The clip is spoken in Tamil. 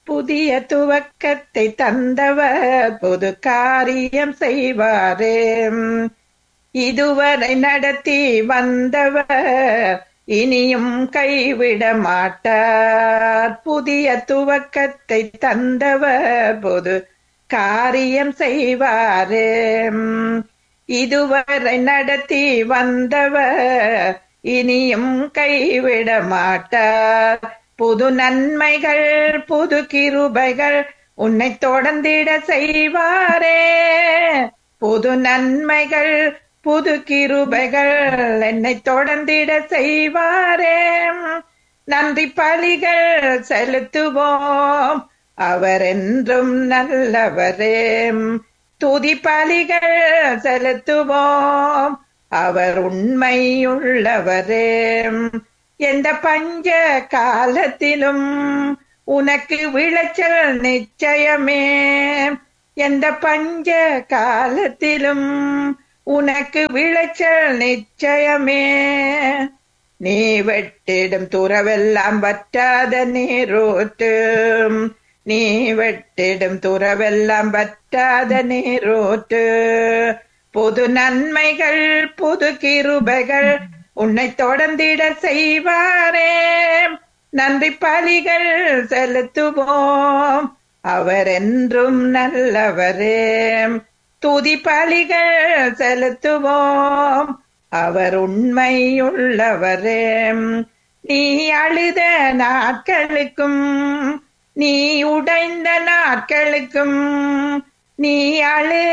புதிய துவக்கத்தை தந்தவர் புது காரியம் செய்வாரே இதுவரை நடத்தி வந்தவர் இனியும் கைவிட மாட்டார் புதிய துவக்கத்தை தந்தவர் புது காரியம் செய்வாரே இதுவரை நடத்தி வந்தவர் இனியும் கைவிட மாட்டார் புது நன்மைகள் புது கிருபைகள் உன்னை தொடர்ந்திட செய்வாரே புது நன்மைகள் புது கிருபைகள் என்னை தொடர்ந்திட செய்வாரே நன்றி பலிகள் செலுத்துவோம் அவர் என்றும் நல்லவரே துதி பலிகள் செலுத்துவோம் அவர் உண்மையுள்ளவரே எந்த பஞ்ச காலத்திலும் உனக்கு விளைச்சல் நிச்சயமே எந்த பஞ்ச காலத்திலும் உனக்கு விளைச்சல் நிச்சயமே நீ வெட்டிடும் துறவெல்லாம் வற்றாத நீரோட்டு நீ வெட்டிடும் துறவெல்லாம் வற்றாத நீரோட்டு புது நன்மைகள் புது கிருபைகள் உன்னை தொடர்ந்திட செய்வாரே நன்றி பலிகள் செலுத்துவோம் அவர் என்றும் நல்லவரே துதி பலிகள் செலுத்துவோம் அவர் உண்மையுள்ளவரே நீ அழுத நாட்களுக்கும் நீ உடைந்த நாட்களுக்கும் நீ அழு